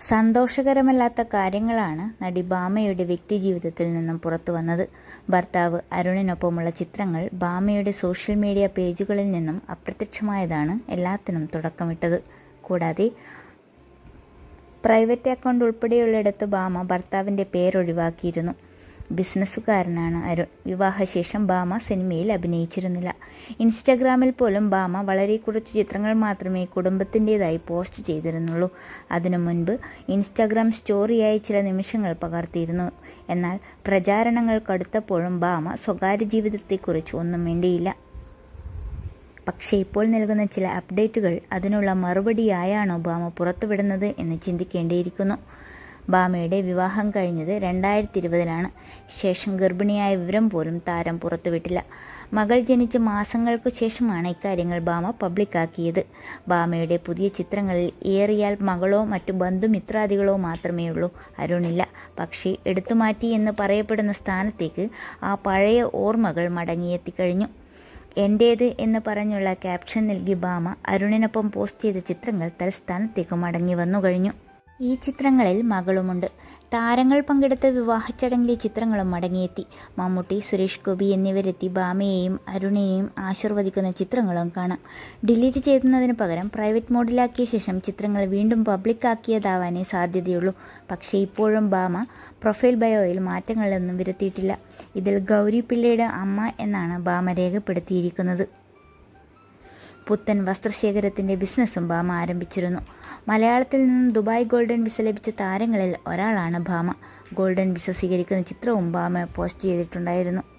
സന്തോഷകരമല്ലാത്ത കാര്യങ്ങളാണ് നടി ഭാമയുടെ വ്യക്തിജീവിതത്തിൽ നിന്നും പുറത്തു വന്നത് ഭർത്താവ് അരുണിനൊപ്പമുള്ള ചിത്രങ്ങൾ ഭാമയുടെ സോഷ്യൽ മീഡിയ പേജുകളിൽ നിന്നും അപ്രത്യക്ഷമായതാണ് എല്ലാത്തിനും തുടക്കമിട്ടത് കൂടാതെ പ്രൈവറ്റ് അക്കൗണ്ട് ഉൾപ്പെടെയുള്ളിടത്ത് ഭാമ ഭർത്താവിന്റെ പേരൊഴിവാക്കിയിരുന്നു ബിസിനസ്സുകാരനാണ് അരുൺ വിവാഹശേഷം ഭാമ സിനിമയിൽ അഭിനയിച്ചിരുന്നില്ല ഇൻസ്റ്റഗ്രാമിൽ പോലും ഭാമ വളരെ കുറച്ച് ചിത്രങ്ങൾ മാത്രമേ കുടുംബത്തിൻ്റെതായി പോസ്റ്റ് ചെയ്തിരുന്നുള്ളൂ അതിനു മുൻപ് ഇൻസ്റ്റഗ്രാം സ്റ്റോറിയായി ചില നിമിഷങ്ങൾ പകർത്തിയിരുന്നു എന്നാൽ പ്രചാരണങ്ങൾ കടുത്തപ്പോഴും ഭാമ സ്വകാര്യ ജീവിതത്തെക്കുറിച്ച് ഒന്നും മിണ്ടിയില്ല പക്ഷേ ഇപ്പോൾ നൽകുന്ന ചില അപ്ഡേറ്റുകൾ അതിനുള്ള മറുപടിയായാണോ ഭാമ പുറത്തുവിടുന്നത് എന്ന് ചിന്തിക്കേണ്ടിയിരിക്കുന്നു ഭാമയുടെ വിവാഹം കഴിഞ്ഞത് രണ്ടായിരത്തി ഇരുപതിലാണ് ശേഷം ഗർഭിണിയായ വിവരം പോലും താരം പുറത്തുവിട്ടില്ല മകൾ ജനിച്ച മാസങ്ങൾക്കു ശേഷമാണ് ഇക്കാര്യങ്ങൾ ഭാമ പബ്ലിക്കാക്കിയത് ഭാമയുടെ പുതിയ ചിത്രങ്ങളിൽ ഏറിയാൽ മകളോ മറ്റു ബന്ധുമിത്രാദികളോ മാത്രമേ ഉള്ളൂ അരുണില്ല പക്ഷേ എടുത്തുമാറ്റി എന്ന് പറയപ്പെടുന്ന സ്ഥാനത്തേക്ക് ആ പഴയ ഓർമ്മകൾ മടങ്ങിയെത്തിക്കഴിഞ്ഞു എൻ്റേത് എന്ന് പറഞ്ഞുള്ള ക്യാപ്ഷൻ നൽകി ഭാമ അരുണിനൊപ്പം പോസ്റ്റ് ചെയ്ത ചിത്രങ്ങൾ തലസ്ഥാനത്തേക്ക് മടങ്ങി വന്നു കഴിഞ്ഞു ഈ ചിത്രങ്ങളിൽ മകളുമുണ്ട് താരങ്ങൾ പങ്കെടുത്ത വിവാഹ ചടങ്ങിലെ ചിത്രങ്ങളും മടങ്ങിയെത്തി മമ്മൂട്ടി സുരേഷ് ഗോപി എന്നിവരെത്തി ഭാമയെയും അരുണിനെയും ആശീർവദിക്കുന്ന ചിത്രങ്ങളും കാണാം ഡിലീറ്റ് ചെയ്യുന്നതിന് പകരം പ്രൈവറ്റ് മോഡിലാക്കിയ ശേഷം ചിത്രങ്ങൾ വീണ്ടും പബ്ലിക്കാക്കിയതാവാനേ സാധ്യതയുള്ളൂ പക്ഷേ ഇപ്പോഴും ഭാമ പ്രൊഫൈൽ ബയോയിൽ മാറ്റങ്ങളൊന്നും വരുത്തിയിട്ടില്ല ഇതിൽ ഗൗരി പിള്ളയുടെ അമ്മ എന്നാണ് ഭാമ രേഖപ്പെടുത്തിയിരിക്കുന്നത് പുത്തൻ വസ്ത്രശേഖരത്തിന്റെ ബിസിനസ്സും ഭാമ ആരംഭിച്ചിരുന്നു മലയാളത്തിൽ നിന്നും ദുബായ് ഗോൾഡൻ വിസ ലഭിച്ച താരങ്ങളിൽ ഒരാളാണ് ഭാമ ഗോൾഡൻ വിസ സ്വീകരിക്കുന്ന ചിത്രവും ഭാമ പോസ്റ്റ് ചെയ്തിട്ടുണ്ടായിരുന്നു